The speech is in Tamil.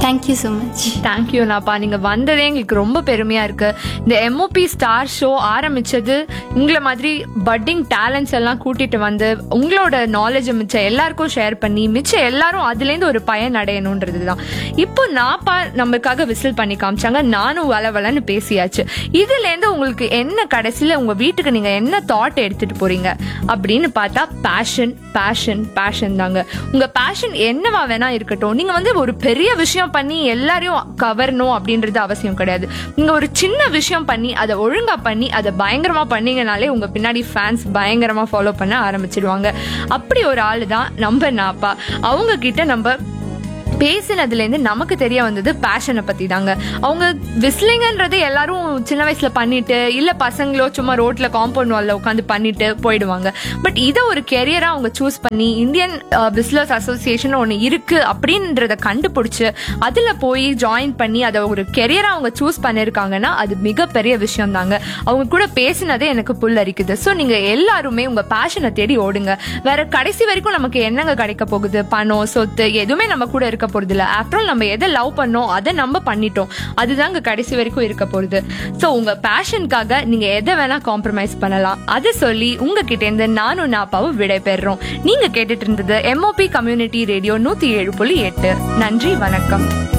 தேங்க்யூ ஸோ மச் தேங்க்யூ நாப்பா நீங்க வந்ததே எங்களுக்கு ரொம்ப பெருமையா இருக்கு இந்த எம்ஓபி ஸ்டார் ஷோ ஆரம்பிச்சது உங்களை மாதிரி பட்டிங் டேலண்ட்ஸ் எல்லாம் கூட்டிட்டு வந்து உங்களோட நாலேஜ் மிச்சம் எல்லாருக்கும் ஷேர் பண்ணி மிச்சம் எல்லாரும் அதுலேருந்து ஒரு பயன் அடையணுன்றது தான் இப்போ நாப்பா நமக்காக விசில் பண்ணி காமிச்சாங்க நானும் வளவலன்னு பேசியாச்சு இதுலேருந்து உங்களுக்கு என்ன கடைசியில் உங்க வீட்டுக்கு நீங்க என்ன தாட் எடுத்துட்டு போறீங்க அப்படின்னு பார்த்தா பேஷன் பேஷன் பேஷன் தாங்க உங்க பேஷன் என்னவா வேணா இருக்கட்டும் நீங்க வந்து ஒரு பெரிய விஷயம் பண்ணி எல்லாரையும் கவரணும் அப்படின்றது அவசியம் கிடையாது நீங்க ஒரு சின்ன விஷயம் பண்ணி அதை ஒழுங்கா பண்ணி அதை பயங்கரமா பண்ணீங்கனாலே உங்க பின்னாடி ஃபேன்ஸ் பயங்கரமா ஃபாலோ பண்ண ஆரம்பிச்சிடுவாங்க அப்படி ஒரு ஆளு தான் நம்ம நாப்பா அவங்க கிட்ட நம்ம பேசினதுலேருந்து நமக்கு தெரிய வந்தது பேஷனை பற்றி தாங்க அவங்க விஸ்லிங்கன்றது எல்லாரும் சின்ன வயசில் பண்ணிட்டு இல்லை பசங்களோ சும்மா ரோட்டில் காம்பவுண்ட் வாலில் உட்காந்து பண்ணிட்டு போயிடுவாங்க பட் இதை ஒரு கெரியராக அவங்க சூஸ் பண்ணி இந்தியன் பிஸ்னஸ் அசோசியேஷன் ஒன்று இருக்குது அப்படின்றத கண்டுபிடிச்சி அதில் போய் ஜாயின் பண்ணி அதை ஒரு கெரியராக அவங்க சூஸ் பண்ணியிருக்காங்கன்னா அது மிகப்பெரிய விஷயம் தாங்க அவங்க கூட பேசினதே எனக்கு புல்லரிக்குது ஸோ நீங்கள் எல்லாருமே உங்கள் பேஷனை தேடி ஓடுங்க வேற கடைசி வரைக்கும் நமக்கு என்னங்க கிடைக்க போகுது பணம் சொத்து எதுவுமே நம்ம கூட இருக்க போறது இல்ல ஆஃப்டர் ஆல் நம்ம எதை லவ் பண்ணோம் அதை நம்ம பண்ணிட்டோம் அதுதாங்க கடைசி வரைக்கும் இருக்க போறது ஸோ உங்க பேஷனுக்காக நீங்க எதை வேணா காம்ப்ரமைஸ் பண்ணலாம் அதை சொல்லி உங்ககிட்ட இருந்து நானும் நாப்பாவும் விடை பெறுறோம் நீங்க கேட்டுட்டு இருந்தது எம்ஓபி கம்யூனிட்டி ரேடியோ நூத்தி ஏழு புள்ளி எட்டு நன்றி வணக்கம்